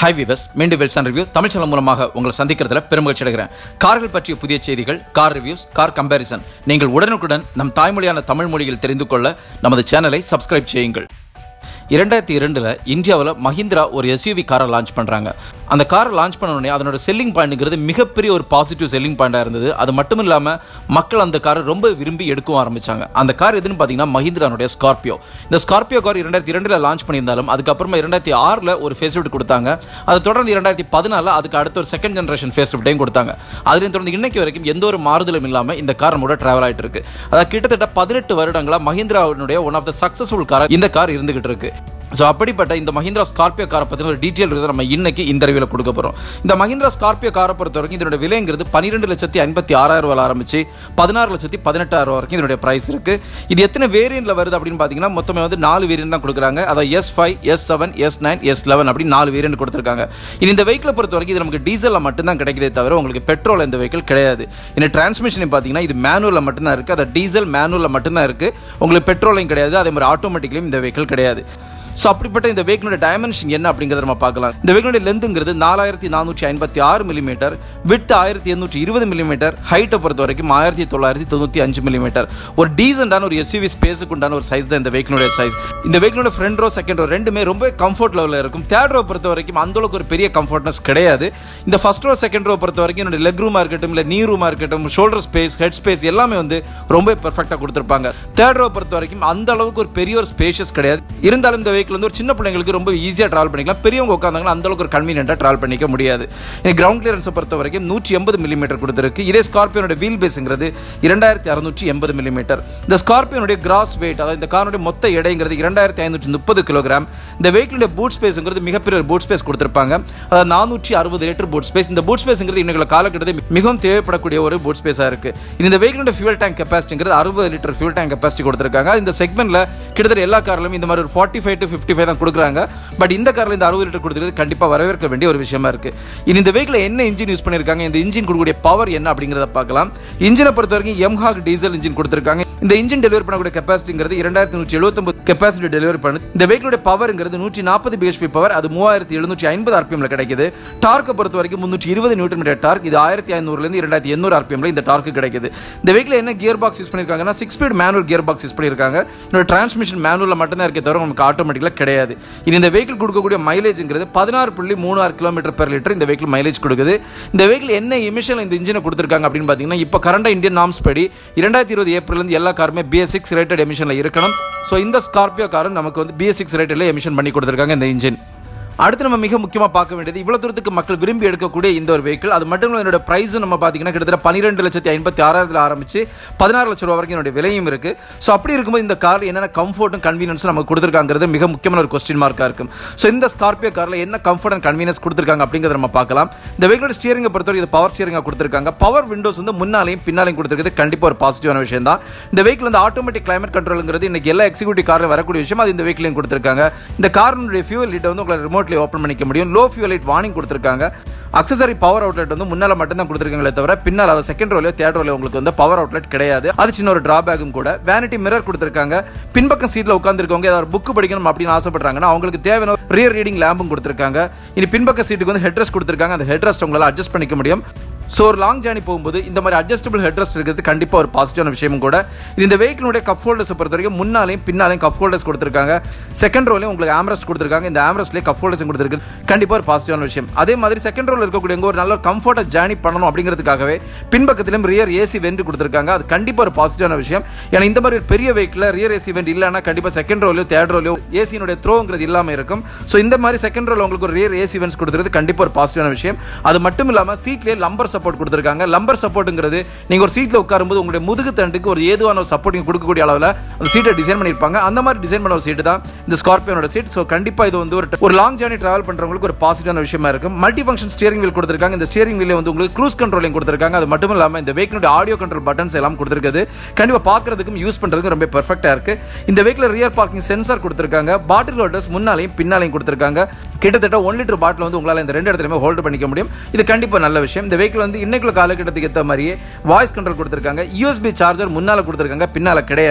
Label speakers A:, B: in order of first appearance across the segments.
A: hi viewers மீண்டும் வெல்சன் review Tamil channel மூலமாக உங்களை சந்திக்கிறதுல பெருமகிழ்ச்சி அடைகிறேன் கார்கள் பற்றிய புதிய செய்திகள் கார் ரிவ்யூஸ் கார் கம்பேரிசன் நீங்கள் உடனுக்குடன் நம் தாய்மொழியான தமிழ் மொழியில் தெரிந்து கொள்ள நமது சேனலை சப்ஸ்கிரைப் செய்யுங்கள் இரண்டாயிரத்தி இரண்டில் இந்தியாவில் மஹிந்திரா ஒரு எஸ்யூவி காரை லான்ச் பண்ணுறாங்க அந்த காரை லான்ச் பண்ண உடனே அதனோட செல்லிங் பாயிண்ட்ங்கிறது மிகப்பெரிய ஒரு பாசிட்டிவ் செல்லிங் பாயிண்டாக இருந்தது அது மட்டும் இல்லாமல் மக்கள் அந்த காரை ரொம்ப விரும்பி எடுக்கவும் ஆரம்பிச்சாங்க அந்த கார் எதுன்னு பார்த்தீங்கன்னா மஹிந்திரானுடைய ஸ்கார்பியோ இந்த ஸ்கார்பியோ கார் இரண்டாயிரத்தி இரண்டில் லான்ச் பண்ணியிருந்தாலும் அதுக்கப்புறமா இரண்டாயிரத்தி ஆறில் ஒரு ஃபேஸ் லிஃப்ட் கொடுத்தாங்க அதை தொடர்ந்து இரண்டாயிரத்தி பதினாலில் அதுக்கு அடுத்த ஒரு செகண்ட் ஜென்ரேஷன் ஃபேஸ் லிஃப்ட்டையும் கொடுத்தாங்க அதுலேயும் தொடர்ந்து இன்னைக்கு வரைக்கும் எந்த ஒரு மாறுதலும் இல்லாமல் இந்த கார் நம்மளோட டிராவல் ஆகிட்டு இருக்கு அதாவது கிட்டத்தட்ட பதினெட்டு வருடங்களாக மஹிந்திராவுடைய one of the successful car இந்த கார் இருந்துகிட்டு இருக்கு ஸோ அப்படிப்பட்ட இந்த மஹிந்திரா ஸ்கார்பியோ காரை பற்றின ஒரு டீட்டெயில் இருக்கிறத நம்ம இன்னைக்கு இந்த அறிவியில் கொடுக்க போகிறோம் இந்த மஹிந்திரா ஸ்கார்பியோ காரை பொறுத்த வரைக்கும் இதனுடைய விலைங்கிறது பன்னிரெண்டு லட்சத்தி ஐம்பத்தி ஆறாயிரம் ரூபாய் ஆரம்பிச்சு பதினாறு லட்சத்தி பதினெட்டாயிரம் ரூபா வரைக்கும் இதனுடைய பிரைஸ் இருக்கு இது எத்தனை வேரியன்ட்ல வருது அப்படின்னு பார்த்தீங்கன்னா மொத்தமே வந்து நாலு வேரியன்ட் தான் கொடுக்குறாங்க அதாவது S five S seven S nine S eleven அப்படின்னு நாலு வேரியன்ட் கொடுத்துருக்காங்க இனி இந்த வெஹிக்கிளை பொறுத்த வரைக்கும் இது நமக்கு டீசலில் மட்டும்தான் கிடைக்குதே தவிர உங்களுக்கு பெட்ரோல் இந்த வெஹிக்கிள் கிடையாது இந்த டிரான்ஸ்மிஷன் பார்த்தீங்கன்னா இது மேனுவலில் மட்டும்தான் இருக்குது அது டீசல் மேனுவலில் மட்டும்தான் இருக்குது உங்களுக்கு பெட்ரோலையும் கிடையாது அதே மாதிரி ஆட்டோமேட்டிக்லையும் இந்த வெஹிக்கிள் கிடையாது ஸோ அப்படிப்பட்ட இந்த வெஹிக்கிளோட டைமென்ஷன் என்ன அப்படிங்கிறத நம்ம பார்க்கலாம் இந்த வெஹிக்கிளோட லென்த்துங்கிறது நாலாயிரத்தி நானூற்றி ஐம்பத்தி ஆறு மில்லிமீட்டர் விட்டு ஆயிரத்தி எண்ணூற்றி இருபது மில்லிமீட்டர் ஹைட்டை பொறுத்த வரைக்கும் ஆயிரத்தி தொள்ளாயிரத்தி தொண்ணூற்றி அஞ்சு மில்லிமீட்டர் ஒரு டீசெண்டான ஒரு எஸ்யூவி ஸ்பேஸுக்கு உண்டான ஒரு சைஸ் தான் இந்த வெஹிக்கிளோட சைஸ் இந்த வெஹிக்கிளோட ஃப்ரண்ட் ரோ செகண்ட் ரோ ரெண்டுமே ரொம்ப கம்ஃபர்ட் லெவலில் இருக்கும் தேர்ட் ரோ பொறுத்த வரைக்கும் அந்த அளவுக்கு ஒரு பெரிய கம்ஃபர்ட்னஸ் கிடையாது இந்த ஃபர்ஸ்ட் ரோ செகண்ட் ரோ பொறுத்த வரைக்கும் என்னோட லெக் ரூமாக இருக்கட்டும் இல்லை நீ ரூமாக இருக்கட்டும் ஷோல்டர் ஸ்பேஸ் ஹெட் ஸ்பேஸ் எல்லாமே வந்து ரொம்ப பெர்ஃபெக்டாக கொடுத்துருப்பாங்க தேர்ட் ரோ பொறுத்த வரைக்கும் அந்த அளவுக்கு ஒரு பெரிய ஒரு ஸ்பேஷியஸ் கிடையாது இருந்தாலும் இந்த வெஹிக்கிள் வந்து ஒரு சின்ன பிள்ளைங்களுக்கு ரொம்ப ஈஸியாக ட்ராவல் பண்ணிக்கலாம் பெரியவங்க உட்காந்தாங்கன்னா அந்த அளவுக்கு ஒரு கன்வீனியன்ட்டாக ட்ராவல் பண்ணிக்க முடியாது கிரவுண்ட் கிளியரன்ஸை பொறுத்த வரைக்கும் நூற்றி எண்பது மில்லிமீட்டர் கொடுத்துருக்கு இதே ஸ்கார்பியோட வீல் பேஸுங்கிறது இரண்டாயிரத்தி அறுநூற்றி எண்பது மில்லிமீட்டர் இந்த ஸ்கார்பியோனுடைய கிராஸ் வெயிட் அதாவது இந்த காருடைய மொத்த எடைங்கிறது இரண்டாயிரத்தி ஐநூற்றி முப்பது கிலோகிராம் இந்த வெஹிக்கிளுடைய பூட் ஸ்பேஸுங்கிறது மிகப்பெரிய ஒரு பூட் ஸ்பேஸ் கொடுத்துருப்பாங்க அதாவது நானூற்றி அறுபது லிட்டர் பூட் ஸ்பேஸ் இந்த பூட் ஸ்பேஸுங்கிறது இன்னைக்கு காலகட்டத்தில் மிகவும் தேவைப்படக்கூடிய ஒரு பூட் ஸ்பேஸாக இருக்கு இந்த வெஹிக்கிளோட ஃபியூல் டேங்க் கெப்பாசிட்டிங்கிறது அறுபது லிட்டர் ஃபியூல் டேங்க் கெப்பாசிட்டி கொடுத்துருக்காங்க இந்த செக்மெண்ட்ல கிட்டத்தட்ட எல்லா கார்லையும் இந்த மாதிரி ஒரு forty five to fifty five தான் கொடுக்குறாங்க பட் இந்த காரில் இந்த அறுபது லிட்டர் கொடுத்துருக்கு கண்டிப்பாக வரவேற்க வேண்டிய ஒரு விஷயமா இருக்கு இனி இந்த வெஹிக்கில் என்ன இன்ஜின் யூஸ் பண்ணியிருக்காங்க இந்த இன்ஜின் கொடுக்கக்கூடிய பவர் என்ன அப்படிங்கிறத பார்க்கலாம் இன்ஜினை பொறுத்த வரைக்கும் எம்ஹாக் டீசல் இன்ஜின் கொடுத்துருக்காங்க இந்த இன்ஜின் டெலிவரி பண்ணக்கூடிய கெப்பாசிட்டிங்கிறது இரண்டாயிரத்தி நூற்றி எழுபத்தொம்பது கெப்பாசிட்டி டெலிவரி பண்ணுது இந்த வெஹிக்கிளுடைய பவர்ங்கிறது நூற்றி நாற்பது பிஹெச்பி பவர் அது மூவாயிரத்தி எழுநூற்றி ஐம்பது ஆர்பிஎம்ல கிடைக்குது டார்க்கை பொறுத்த வரைக்கும் முன்னூற்றி இருபது நியூட்டன் மீட்டர் டார்க் இது ஆயிரத்தி ஐநூறுலேருந்து இரண்டாயிரத்தி எண்ணூறு ஆர்பிஎம்ல இந்த டார்க் கிடைக்குது இந்த வெஹிக்கில் என்ன கியர் பாக்ஸ் யூஸ் பண்ணியிருக்காங்கன்னா six speed manual gear box use பண்ணியிருக்காங்க இதோட டிரான்ஸ்மிஷன் மேனுவலில் மட்டும்தான் இருக்கே தவிர நமக்கு ஆட்டோமேட்டிக்கலாக கிடையாது இது இந்த வெஹிக்கிள் கொடுக்கக்கூடிய மைலேஜ்ங்கிறது பதினாறு புள்ளி மூணு ஆறு கிலோமீட்டர் பெர் லிட்டர் இந்த வெஹிக்கிள் மைலேஜ் கொடுக்குது இந்த வெஹிக்கிள் என்ன எமிஷன் இந்த இன்ஜினை கொடுத்துருக்காங்க அப்படின்னு பார்த்தீங்கன்னா இப்போ கரண்டாக இந்தியன் நாம்ஸ் படி இரண்டாயிரத்தி இருபது ஏப்ரல்லேருந்து எல்லா காருமே பிஎஸ் சிக்ஸ் ரேட்டட் எமிஷனில் இருக்கணும் ஸோ இந்த ஸ்கார்பியோ காரும் நமக்கு வந்து பிஎஸ் சிக்ஸ் ரேட்டில் எமிஷன் பண்ணி கொடுத்துருக்காங்க இந்த இன்ஜின் அடுத்து நம்ம மிக முக்கியமாக பார்க்க வேண்டியது இவ்வளோ தூரத்துக்கு மக்கள் விரும்பி எடுக்கக்கூடிய இந்த ஒரு வெஹிக்கிள் அது மட்டும் இல்லை என்னோட ப்ரைஸும் நம்ம பார்த்தீங்கன்னா கிட்டத்தட்ட பன்னிரெண்டு லட்சத்தி ஐம்பத்தி ஆறாயிரத்தில் ஆரம்பிச்சு பதினாறு லட்சம் ரூபா வரைக்கும் என்னோட விலையும் இருக்கு ஸோ அப்படி இருக்கும்போது இந்த கார் என்னென்ன கம்ஃபர்ட்டும் கன்வீனியன்ஸும் நமக்கு கொடுத்துருக்காங்கிறது மிக முக்கியமான ஒரு கொஸ்டின் மார்க்காக இருக்கும் ஸோ இந்த ஸ்கார்பியோ காரில் என்ன கம்ஃபர்ட் அண்ட் கன்வீனியன்ஸ் கொடுத்துருக்காங்க அப்படிங்கிறத நம்ம பார்க்கலாம் இந்த வெஹிக்கிளோட ஸ்டியரிங்கை பொறுத்தவரை இது பவர் ஸ்டியரிங்காக கொடுத்துருக்காங்க பவர் விண்டோஸ் வந்து முன்னாலையும் பின்னாலையும் கொடுத்துருக்கிறது கண்டிப்பாக ஒரு பாசிட்டிவான விஷயம் தான் இந்த வெஹிக்கிள் வந்து ஆட்டோமேட்டிக் கிளைமேட் கண்ட்ரோலுங்கிறது இன்னைக்கு எல்லா எக்ஸிகூட்டிவ் காரில் வரக்கூடிய விஷயம் அது இந்த வெஹிக்கிளையும் கொடுத்துருக்காங்க இந்த காரினுடைய ஃபியூல் லிட்டை வந்து உங்களை ரிமோட்லி ஓப்பன் பண்ணிக்க முடியும் லோ ஃபியூல் லைட் வார்னிங் கொடுத்துருக்காங்க அக்சசரி பவர் அவுட்லெட் வந்து முன்னால மட்டும்தான் கொடுத்துருக்காங்களே தவிர பின்னால் அதாவது செகண்ட் ரோலையோ தேர்ட் ரோலையோ உங்களுக்கு வந்து பவர் அவுட்லெட் கிடையாது அது சின்ன ஒரு டிராபேக்கும் கூட வேனிட்டி மிரர் கொடுத்துருக்காங்க பின்பக்கம் சீட்டில் உட்காந்துருக்கவங்க ஏதாவது புக் படிக்கணும் அப்படின்னு ஆசைப்படுறாங்கன்னா அவங்களுக்கு தேவையான ரியர் ரீடிங் லேம்பும் கொடுத்துருக்காங்க இனி பின்பக்க சீட்டுக்கு வந்து ஹெட்ரஸ் கொடுத்துருக்காங்க அந்த ஹெட்ரஸ்ட் உங்களால் அட்ஜஸ்ட் பண்ணிக்க முடியும் ஸோ ஒரு லாங் ஜேர்னி போகும்போது இந்த மாதிரி அட்ஜஸ்டபிள் ஹெட்ரஸ்ட் இருக்கிறது கண்டிப்பாக ஒரு பாசிட்டிவான விஷயமும் கூட இந்த வெஹிக்கிளுடைய கப் ஹோல்டர்ஸை பொறுத்த வரைக்கும் முன்னாலையும் பின்னாலையும் கப் ஹோல்டர்ஸ் கொடுத்துருக்காங்க செகண்ட் ரோலையும் உங்களுக்கு ஆம்ரஸ்ட் கொடுத்துருக்காங்க இந்த ஆம்ரஸ்ட்லேயே கப் ஹோல்டர்ஸ் கொடுத்துருக்கு கண்டிப்பாக ஒரு பாசிட்டிவான விஷயம் அதே மாதிரி செகண்ட் ரோல் இருக்கக்கூடிய ஒரு நல்ல கம்ஃபர்ட்டாக ஜேர்னி பண்ணணும் அப்படிங்கிறதுக்காகவே பின்பக்கத்திலும் ரியர் ஏசி வெண்ட் கொடுத்துருக்காங்க அது கண்டிப்பாக ஒரு பாசிட்டிவான விஷயம் ஏன்னா இந்த மாதிரி ஒரு பெரிய வெஹிக்கில் ரியர் ஏசி வெண்ட் இல்லைன்னா கண்டிப்பாக செகண்ட் ரோலையோ தேர்ட் ரோலையோ ஏசியினுடைய த்ரோங்கிறது இல்லாமல் இருக்கும் ஸோ இந்த மாதிரி செகண்ட் ரோல் உங்களுக்கு ஒரு ரியர் ஏசி வெண்ட்ஸ் கொடுத்துருது கண்டிப்பாக ஒரு பாசிட்டிவான விஷயம் அது மட்டும் இல்லாமல் சீட்லேயே லம்பர் சப்போர்ட் கொடுத்துருக்காங்க லம்பர் சப்போர்ட்டுங்கிறது நீங்கள் ஒரு சீட்டில் உட்காரும்போது உங்களுடைய முதுகு தண்டுக்கு ஒரு ஏதுவான ஒரு சப்போர்ட்டிங் கொடுக்கக்கூடிய அளவில் அந்த சீட்டை டிசைன் பண்ணியிருப்பாங்க அந்த மாதிரி டிசைன் பண்ண ஒரு சீட்டு தான் இந்த ஸ்கார்பியோனோட சீட் ஸோ கண்டிப்பாக இது வந்து ஒரு ஒரு லாங் ஜேர்னி ட்ராவல் பண்ணுறவங்களுக்கு ஒரு பாசிட்டிவான விஷயமா இருக்கும் மல்டி ஃபங்க்ஷன் ஸ்டியரிங் வீல் கொடுத்துருக்காங்க இந்த ஸ்டியரிங் வீல் வந்து உங்களுக்கு க்ரூஸ் கண்ட்ரோலிங் கொடுத்துருக்காங்க அது மட்டும் இல்லாமல் இந்த வெஹிக்கிளோட ஆடியோ கண்ட்ரோல் பட்டன்ஸ் எல்லாம் கொடுத்துருக்குது கண்டிப்பாக பார்க்கறதுக்கும் யூஸ் பண்ணுறதுக்கும் ரொம்ப பெர்ஃபெக்டாக இருக்கு இந்த வெஹிக்கில் ரியர் பார்க்கிங் சென்சார் கொடுத்துருக்காங்க பாட்டில் ஹோல்டர்ஸ் முன்னாலையும் பின்னாலையும் கொடுத்துருக்காங்க கிட்டத்தட்ட ஒன் லிட்டர் பாட்டில் வந்து உங்களால் இந்த ரெண்டு இடத்துலையுமே ஹோல்டு பண்ணிக்க முடியும் இது கண்டிப்பாக நல்ல விஷயம் இந்த வெஹிக்கிள் வந்து இன்னைக்குள்ள காலகட்டத்துக்கு ஏற்ற மாதிரியே வாய்ஸ் கண்ட்ரோல் கொடுத்துருக்காங்க யூஎஸ்பி சார்ஜர் முன்னால் கொடுத்துருக்காங்க பின்னால் கிடையாது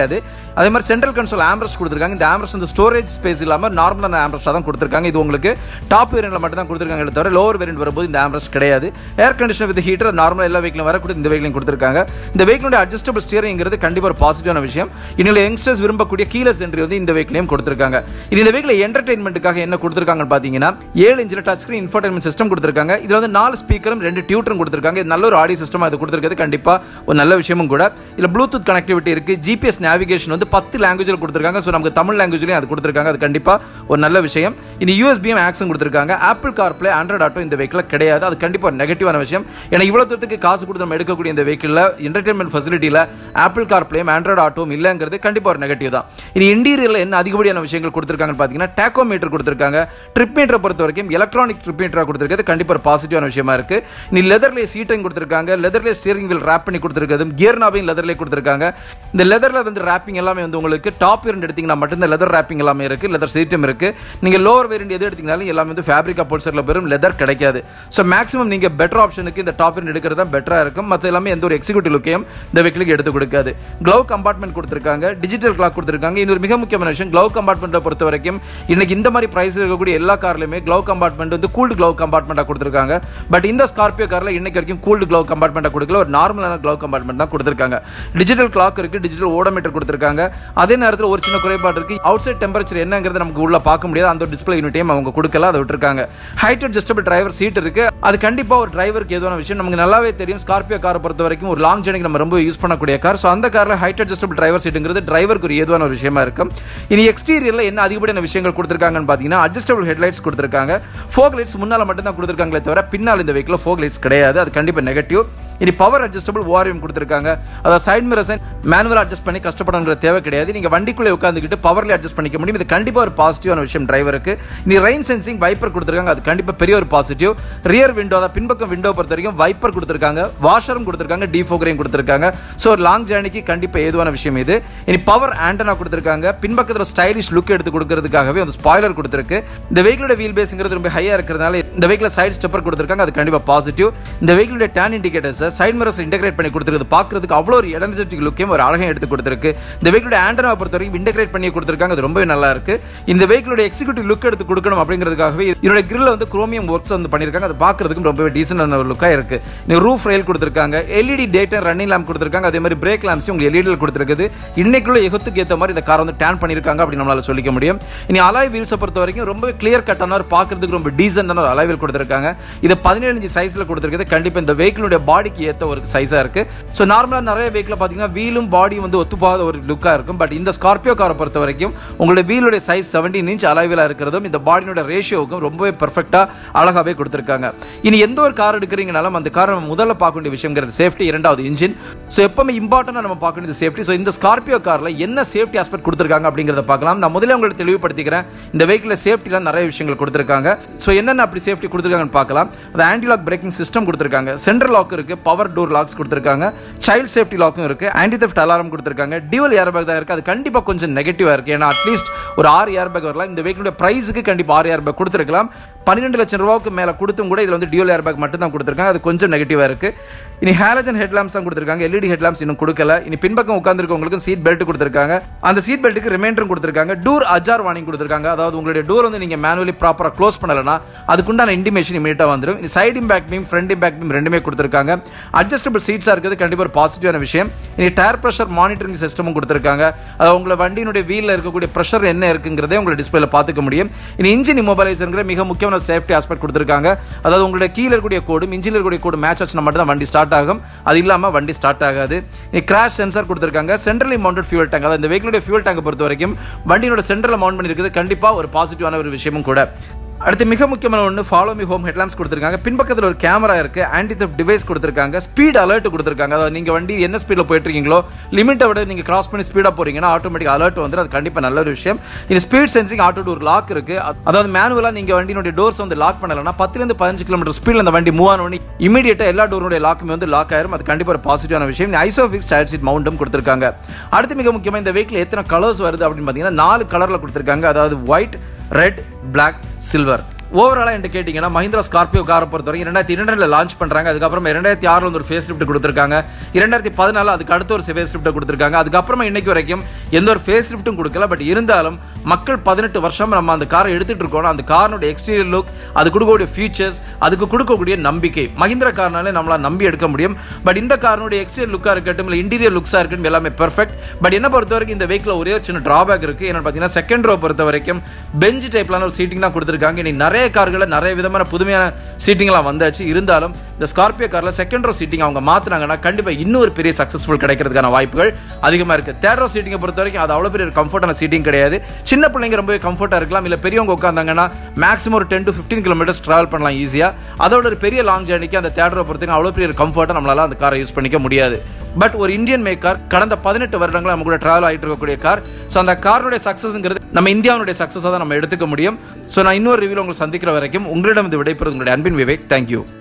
A: அதே மாதிரி சென்ட்ரல் கன்சோல் ஆம்ரஸ் கொடுத்துருக்காங்க இந்த ஆம்ரஸ் வந்து ஸ்டோரேஜ் ஸ்பேஸ் இல்லாமல் நார்மலான ஆம்ரஸாக தான் கொடுத்துருக்காங்க இது உங்களுக்கு டாப் வேரியண்ட்ல மட்டும் தான் கொடுத்துருக்காங்க தவிர லோவர் வேரியண்ட் வரும்போது இந்த ஆம்ரஸ் கிடையாது ஏர் கண்டிஷனர் வித் ஹீட்டர் நார்மலாக எல்லா வெஹிக்கிலும் வரக்கூடிய இந்த வெஹிக்கிலும் கொடுத்துருக்காங்க இந்த வெஹிக்கிளோட அட்ஜஸ்டபிள் ஸ்டியரிங்கிறது கண்டிப்பாக ஒரு பாசிட்டிவான விஷயம் இன்னும் யங்ஸ்டர்ஸ் விரும்பக்கூடிய கீழஸ் என்ட்ரி வந்து இந்த வெஹிக்கிலையும் கொடுத்துருக்காங்க இது இந்த வெஹிக்கில் என்டர்டைன்மெண்ட்டுக்காக என்ன கொடுத்துருக்காங்கன்னு பார்த்தீங்கன்னா ஏழு இன்ச்சில் டச் ஸ்க்ரீன் இன்ஃபர்டைன்மெண்ட் சிஸ்டம் கொடுத்துருக்காங்க இதில் வந்து நாலு ஸ்பீக்கரும் ரெண்டு டியூட்டரும் கொடுத்துருக்காங்க இது நல்ல ஒரு ஆடியோ சிஸ்டம் அது கொடுத்துருக்கிறது கண்டிப்பாக ஒரு நல்ல விஷயமும் கூட இதில் ப்ளூடூத் கனெக்டிவிட்டி இருக்கு ஜிபிஎஸ் நேவிகேஷன் வந்து பத்து லாங்குவேஜில் கொடுத்துருக்காங்க ஸோ நமக்கு தமிழ் லாங்குவேஜ்லையும் அது கொடுத்துருக்காங்க அது கண்டிப்பாக ஒரு நல்ல விஷயம் இனி யூஎஸ்பிஎம் ஆக்ஸும் கொடுத்துருக்காங்க ஆப்பிள் கார்ப்ளே ஆண்ட்ராய்ட் ஆட்டோ இந்த வெஹிக்கில் கிடையாது அது கண்டிப்பாக ஒரு நெகட்டிவான விஷயம் ஏன்னா இவ்வளோ தூரத்துக்கு காசு கொடுத்து நம்ம எடுக்கக்கூடிய இந்த வெஹிக்கிளில் என்டர்டைன்மெண்ட் ஃபெசிலிட்டியில் ஆப்பிள் கார்ப்ளேயும் ஆண்ட்ராய்ட் ஆட்டோவும் இல்லைங்கிறது கண்டிப்பாக ஒரு நெகட்டிவ் தான் இனி இன்டீரியரில் என்ன அதிகப்படியான விஷயங்கள் கொடுத்துருக்காங்கன்னு பார்த்தீங்கன்னா டேக்கோ மீட்டர் கொடுத்துருக்காங்க ட்ரிப் மீட்டரை பொறுத்த வரைக்கும் எலக்ட்ரானிக் ட்ரிப் மீட்டராக கொடுத்துருக்கிறது கண்டிப்பாக ஒரு பாசிட்டிவான விஷயமா இருக்கு இனி லெதர்லே சீட்டையும் கொடுத்துருக்காங்க லெதர்லே ஸ்டியரிங் வீல் ரேப் பண்ணி கொடுத்துருக்கிறது கியர் நாவையும் லெதர்லே கொடுத்துருக்காங்க இந்த லெதரில் வந்து ரேப்பிங் எல்லாமே வந்து உங்களுக்கு டாப் வேரியண்ட் எடுத்தீங்கன்னா மட்டும் லெதர் ரேப்பிங் எல்லாமே இருக்கு லெதர் சீட்டும் இருக்கு நீங்க லோவர் வேரியண்ட் எது எடுத்தீங்கனாலும் எல்லாமே வந்து ஃபேப்ரிக் அப்போல்சரில் பெரும் லெதர் கிடைக்காது ஸோ மேக்ஸிமம் நீங்க பெட்டர் ஆப்ஷனுக்கு இந்த டாப் வேரியண்ட் எடுக்கிறது தான் பெட்டராக இருக்கும் மற்ற எல்லாமே எந்த ஒரு எக்ஸிக்யூட்டிவ் லுக்கையும் இந்த வெஹிக்கிளுக்கு எடுத்து கொடுக்காது க்ளவ் கம்பார்ட்மெண்ட் கொடுத்துருக்காங்க டிஜிட்டல் கிளாக் கொடுத்துருக்காங்க இன்னொரு மிக முக்கியமான விஷயம் க்ளவ் கம்பார்ட்மெண்ட்டை பொறுத்த வரைக்கும் இன்னைக்கு இந்த மாதிரி பிரைஸ் இருக்கக்கூடிய எல்லா கார்லையுமே க்ளவ் கம்பார்ட்மெண்ட் வந்து கூல்டு க்ளவ் கம்பார்ட்மெண்ட்டாக கொடுத்துருக்காங்க பட் இந்த ஸ்கார்பியோ காரில் இன்னைக்கு வரைக்கும் கூல்டு க்ளவ் கம்பார்ட்மெண்ட்டாக கொடுக்கல ஒரு நார்மலான க்ளவ் கம்பார்ட்மெண்ட் தான் கொடுத்துருக்காங்க டிஜிட்டல் கிளாக் இருக்கு டிஜிட்டல் ஓடோமீட்டர் கொடுத்துருக்காங்க அதே நேரத்தில் ஒரு சின்ன குறைபாடு இருக்கு அவுட் சைட் டெம்பரேச்சர் என்னங்கிறது நமக்கு உள்ள பார்க்க முடியாது அந்த டிஸ்பிளே யூனிட்டையும் அவங்க கொடுக்கல அதை விட்டுருக்காங்க ஹைட் அட்ஜஸ்டபிள் டிரைவர் சீட் இருக்கு அது கண்டிப்பா ஒரு டிரைவருக்கு ஏதுவான விஷயம் நமக்கு நல்லாவே தெரியும் ஸ்கார்பியோ காரை பொறுத்த வரைக்கும் ஒரு லாங் ஜர்னிக்கு நம்ம ரொம்ப யூஸ் பண்ணக்கூடிய கார் ஸோ அந்த காரில் ஹைட் அட்ஜஸ்டபிள் டிரைவர் சீட்டுங்கிறது டிரைவருக்கு ஒரு ஏதுவான ஒரு விஷயமா இருக்கும் இனி எக்ஸ்டீரியரில் என்ன அதிகப்படியான விஷயங்கள் கொடுத்துருக்காங்கன்னு பார்த்தீங்கன்னா அட்ஜஸ்டபிள் ஹெட்லைட்ஸ் கொடுத்துருக்காங்க ஃபோக் லைட்ஸ் முன்னால் மட்டும் தான் கொடுத்துருக்காங்களே தவிர பின்னால் இந்த வெஹிக்கில் ஃபோக் லைட்ஸ் கிடையாது அது கண்டிப்பாக நெகட்டிவ் இனி பவர் அட்ஜஸ்டபிள் ஓஆர்எம் கொடுத்துருக்காங்க அதாவது சைட் மிரர்ஸை மேனுவல் அட்ஜஸ்ட் பண்ணி கஷ்டப்படணுங்கிற தேவை கிடையாது நீங்கள் வண்டிக்குள்ளே உட்காந்துக்கிட்டு பவர்ல அட்ஜஸ்ட் பண்ணிக்க முடியும் இது கண்டிப்பாக ஒரு பாசிட்டிவான விஷயம் டிரைவருக்கு இனி ரெயின் சென்சிங் வைப்பர் கொடுத்துருக்காங்க அது கண்டிப்பாக பெரிய ஒரு பாசிட்டிவ் ரியர் விண்டோ அதாவது பின்பக்கம் விண்டோ பொறுத்த வரைக்கும் வைப்பர் கொடுத்துருக்காங்க வாஷரும் கொடுத்துருக்காங்க டிஃபோகரையும் கொடுத்துருக்காங்க ஸோ லாங் ஜேர்னிக்கு கண்டிப்பாக ஏதுவான விஷயம் இது இனி பவர் ஆண்டனா கொடுத்துருக்காங்க பின்பக்கத்தில் ஸ்டைலிஷ் லுக் எடுத்து கொடுக்கறதுக்காகவே அந்த ஸ்பாய்லர் கொடுத்துருக்கு இந்த வெஹிக்கிளோட வீல் பேஸுங்கிறது ரொம்ப ஹையாக இருக்கிறதுனால இந்த வெஹிக்கில் சைட் ஸ்டெப்பர் கொடுத்துருக்காங்க அது கண்டிப்பாக பாசிட்டிவ் இந்த வெஹிக்கிளோட டேன் இண்டிகேட்டர்ஸ் சைட் மிரர்ஸ் இன்டெகிரேட் பண்ணி கொடுத்துருக்கு பார்க்கறதுக்கு அவ்வளோ ஒரு எனர்ஜெட்டிக் லுக்கையும் ஒரு அழகையும் எடுத்து கொடுத்துருக்கு இந்த வெஹிக்கிளோட ஆண்டனா பொறுத்த வரைக்கும் இன்டெகிரேட் பண்ணி கொடுத்துருக்காங்க அது ரொம்பவே நல்லா இருக்கு இந்த வெஹிக்கிளோட எக்ஸிக்யூட்டிவ் லுக் எடுத்து கொடுக்கணும் அப்படிங்கிறதுக்காகவே இதோட கிரில் வந்து குரோமியம் ஒர்க்ஸ் வந்து பண்ணியிருக்காங்க அது பார்க்கறதுக்கு ரொம்பவே டீசென்டான ஒரு லுக்காக இருக்கு நீ ரூஃப் ரயில் கொடுத்துருக்காங்க எல்இடி டேட்டா ரன்னிங் லேம்ப் கொடுத்துருக்காங்க அதே மாதிரி பிரேக் லேம்ப்ஸ் உங்களுக்கு எல்இடியில் கொடுத்துருக்குது இன்னைக்குள்ள எகத்துக்கு ஏற்ற மாதிரி இந்த காரை வந்து டேன் பண்ணியிருக்காங்க அப்படின்னு நம்மளால சொல்லிக்க முடியும் இனி அலாய் வீல்ஸை பொறுத்த வரைக்கும் ரொம்பவே கிளியர் கட்டான ஒரு பார்க்கறதுக்கு ரொம்ப டீசென்டான ஒரு அலாய் வீல் கொடுத்துருக்காங்க இது பதினேழு இன்ச்சு சைஸில் கொடுத்துருக்குது கண்டிப்பாக இந்த வெஹிக்கிளுடைய பாடிக்கு ஏற்ற ஒரு சைஸாக இருக்கு ஸோ நார்மலாக நிறைய வெஹிக்கில் பார்த்தீங்கன்னா வீலும் பாடி வந்து ஒத்துப்பாத ஒரு லுக்காக இருக்கும் பட் இந்த ஸ்கார்பியோ காரை பொறுத்த வரைக்கும் உங்களுடைய வீலுடைய சைஸ் செவன்டீன் இன்ச் அலாய்விலாக இருக்கிறதும் இந்த பாடியோட ரேஷியோவுக்கும் ரொம்பவே பெர்ஃபெக்டாக அழகாகவே கொடுத்துருக்காங்க இனி எந்த ஒரு கார் எடுக்கிறீங்கனாலும் அந்த காரை நம்ம முதல்ல பார்க்க வேண்டிய விஷயங்கிறது சேஃப்டி இரண்டாவது இன்ஜின் ஸோ எப்பவுமே இம்பார்ட்டண்டாக நம்ம பார்க்க வேண்டியது சேஃப்டி ஸோ இந்த ஸ்கார்பியோ காரில் என்ன சேஃப்டி ஆஸ்பெக்ட் கொடுத்துருக்காங்க அப்படிங்கிறத பார்க்கலாம் நான் முதல்ல உங்களுக்கு தெளிவுபடுத்திக்கிறேன் இந்த வெஹிக்கில் சேஃப்டியில் நிறைய விஷயங்கள் கொடுத்துருக்காங்க ஸோ என்னென்ன அப்படி சேஃப்டி கொடுத்துருக்காங்கன்னு பார்க்கலாம் அது ஆன்டி லாக் பிரேக்கிங் சிஸ்டம் கொடுத்துருக்காங்க சென்ட்ரல் லாக் இருக்கு பவர் டோர் லாக்ஸ் கொடுத்துருக்காங்க சைல்ட் சேஃப்டி லாக்கும் இருக்கு ஆன்டி தெஃப்ட் அலாரம் கொடுத்துருக்காங்க டியூவல் ஏர் பேக் தான் இருக்கு அது கண்டிப்பாக கொஞ்சம் நெகட்டிவாக இருக்கு ஏன்னா அட்லீஸ்ட் ஒரு ஆறு ஏர் பேக் வரலாம் இந்த வெஹிக்கிளுடைய ப்ரைஸுக்கு கண்டிப்பாக ஆறு ஏர் பேக் கொடுத்துருக்கலாம் பன்னிரெண்டு லட்சம் ரூபாய்க்கு மேலே கொடுத்தும் கூட இதில் வந்து டியூல் ஏர் பேக் மட்டும் தான் கொடுத்துருக்காங்க அது கொஞ்சம் நெகட்டிவாக இருக்கு இனி ஹேலஜன் ஹெட்லாம்ஸ் தான் கொடுத்துருக்காங்க எல்இடி ஹெட்லாம்ஸ் இன்னும் கொடுக்கல இனி பின்பக்கம் உட்காந்துருக்கவங்களுக்கு சீட் பெல்ட் கொடுத்துருக்காங்க அந்த சீட் பெல்ட்டுக்கு ரிமைண்டரும் கொடுத்துருக்காங்க டூர் அஜார் வார்னிங் கொடுத்துருக்காங்க அதாவது உங்களுடைய டோர் வந்து நீங்கள் மேனுவலி ப்ராப்பராக க்ளோஸ் பண்ணலனா அதுக்குண்டான இன்டிமேஷன் இமீடியட்டாக வந்துடும் இனி side impact beam front impact beam ரெண்டுமே கொடுத்துருக்காங்க அட்ஜஸ்டபிள் சீட்ஸாக இருக்கிறது கண்டிப்பாக ஒரு பாசிட்டிவான விஷயம் இனி டயர் ப்ரெஷர் மானிட்டரிங் சிஸ்டமும் கொடுத்துருக்காங்க அதாவது உங்களை வண்டியினுடைய வீலில் இருக்கக்கூடிய ப்ரெஷர் என்ன இருக்குங்கிறதே உங்களை டிஸ்பிளேல பார்த்துக்க முடியும் இனி இன்ஜின் இமோபலைசருங்கிற மிக முக்கியமான சேஃப்டி ஆஸ்பெக்ட் கொடுத்துருக்காங்க அதாவது உங்களுடைய கீழே இருக்கக்கூடிய கோடும் இன்ஜினில் இருக்கக்கூடிய கோடு மேட்ச் ஆச்சுன்னா மட்டும் தான் வண்டி ஸ்டார்ட் ஆகும் அது இல்லாமல் வண்டி ஸ்டார்ட் ஆகாது இனி கிராஷ் சென்சார் கொடுத்துருக்காங்க சென்ட்ரலி மவுண்டட் ஃபியூல் டேங்க் அதாவது இந்த வெஹிக்கிளுடைய ஃபியூல் டேங்கை பொறுத்த வரைக்கும் வண்டியோட சென்டரில் மவுண்ட் பண்ணியிருக்கிறது கண்டிப்பாக ஒரு பாசிட்டிவான ஒரு விஷயமும் கூட அடுத்து மிக முக்கியமான ஒன்று ஃபாலோ மீ ஹோம் ஹெட்லாம்ஸ் கொடுத்துருக்காங்க பின்பக்கத்தில் ஒரு கேமரா இருக்கு ஆன்டி தெஃப்ட் டிவைஸ் கொடுத்துருக்காங்க ஸ்பீட் அலர்ட் கொடுத்துருக்காங்க அதாவது நீங்கள் வண்டி என்ன ஸ்பீடில் போயிட்டு இருக்கீங்களோ லிமிட்டை விட நீங்கள் கிராஸ் பண்ணி ஸ்பீடாக போறீங்கன்னா ஆட்டோமேட்டிக் அலர்ட் வந்து அது கண்டிப்பாக நல்ல ஒரு விஷயம் இது speed sensing auto door lock இருக்கு அதாவது மேனுவலாக நீங்கள் வண்டியினுடைய டோர்ஸ் வந்து லாக் பண்ணலன்னா பத்துலேருந்து பதினஞ்சு கிலோமீட்டர் ஸ்பீடில் அந்த வண்டி மூவ் ஆன உடனே இமீடியட்டாக எல்லா டோருடைய லாக்குமே வந்து லாக் ஆயிரும் அது கண்டிப்பாக ஒரு பாசிட்டிவான விஷயம் ஐசோஃபிக்ஸ் டயர் சீட் மவுண்டும் கொடுத்துருக்காங்க அடுத்து மிக முக்கியமாக இந்த வெஹிக்கில் எத்தனை கலர்ஸ் வருது அப்படின்னு பார்த்தீங்கன்னா நாலு கலரில் கொடுத்துருக்காங்க அதாவது ஒயிட் ரெட் பிளாக் சில்வர் ஓவராலாக என்று கேட்டிங்கன்னா மஹிந்திரா ஸ்கார்பியோ காரை பொறுத்தவரைக்கும் ரெண்டாயிரத்தி இரண்டில் லான்ச் பண்ணுறாங்க அதுக்கப்புறம் இரண்டாயிரத்தி ஆறில் வந்து ஒரு ஃபேஸ் லிஃப்ட் கொடுத்துருக்காங்க இரண்டாயிரத்தி பதினாலு அதுக்கு அடுத்த ஒரு ஃபேஸ் லிஃப்ட் கொடுத்துருக்காங்க அதுக்கப்புறமா இன்னைக்கு வரைக்கும் எந்த ஒரு ஃபேஸ் லிஃப்ட்டும் கொடுக்கல பட் இருந்தாலும் மக்கள் பதினெட்டு வருஷம் நம்ம அந்த காரை எடுத்துட்டு இருக்கோம் அந்த காரோட எக்ஸ்டீரியர் லுக் அது கொடுக்கக்கூடிய ஃபீச்சர்ஸ் அதுக்கு கொடுக்கக்கூடிய நம்பிக்கை மஹிந்திரா கார்னாலே நம்மளால நம்பி எடுக்க முடியும் பட் இந்த காரனுடைய எக்ஸ்டீரியர் லுக்காக இருக்கட்டும் இல்லை இன்டீரியர் லுக்ஸாக இருக்கட்டும் எல்லாமே பெர்ஃபெக்ட் பட் என்ன பொறுத்த வரைக்கும் இந்த வெஹிக்கில் ஒரே ஒரு சின்ன டிராபேக் இருக்கு என்னன்னு பார்த்தீங்கன்னா செகண்ட் ரோ பொறுத்த வரைக்கும் பெஞ்ச் டைப்லான ஒரு சீட்டிங் தான் கொடுத்துருக்காங்க இனி நிறைய கார்களில் நிறைய விதமான புதுமையான சீட்டிங்லாம் வந்தாச்சு இருந்தாலும் இந்த ஸ்கார்பியோ காரில் செகண்ட் ரோ சீட்டிங் அவங்க மாற்றினாங்கன்னா கண்டிப்பாக இன்னொரு பெரிய சக்ஸஸ்ஃபுல் கிடைக்கிறதுக்கான வாய்ப்புகள் அதிகமாக இருக்குது தேர்ட் ரோ சீட்டிங்கை பொறுத்த வரைக்கும் அது அவ்வளோ பெரிய ஒரு கம்ஃபர்டான சீட்டிங் கிடையாது சின்ன பிள்ளைங்க ரொம்பவே கம்ஃபர்ட்டாக இருக்கலாம் இல்லை பெரியவங்க உட்காந்தாங்கன்னா மேக்ஸிமம் ஒரு ten to fifteen kilometres travel பண்ணலாம் ஈஸியாக அதோட ஒரு பெரிய லாங் ஜேர்னிக்கு அந்த தேர்ட் ரோ பொறுத்தவரைக்கும் அவ்வளோ பெரிய கம்ஃபர்ட்டாக நம்மளால அந்த காரை யூஸ் பண்ணிக்க முடியாது பட் ஒரு இந்தியன் மேக் கார் கடந்த பதினெட்டு வருடங்களா நம்ம கூட டிராவல் ஆகிட்டு இருக்கக்கூடிய கார் ஸோ அந்த காரோடைய சக்ஸஸ்ங்கிறது நம்ம இந்தியாவுடைய சக்ஸஸாக தான் நம்ம எடுத்துக்க முடியும் ஸோ நான் இன்னொரு ரிவியூவில் உங்களை சந்திக்கிற வரைக்கும் உங்களிடம் இது விடைபெறுவது உங்களுடைய அன்பின் விவேக் தேங்க்யூ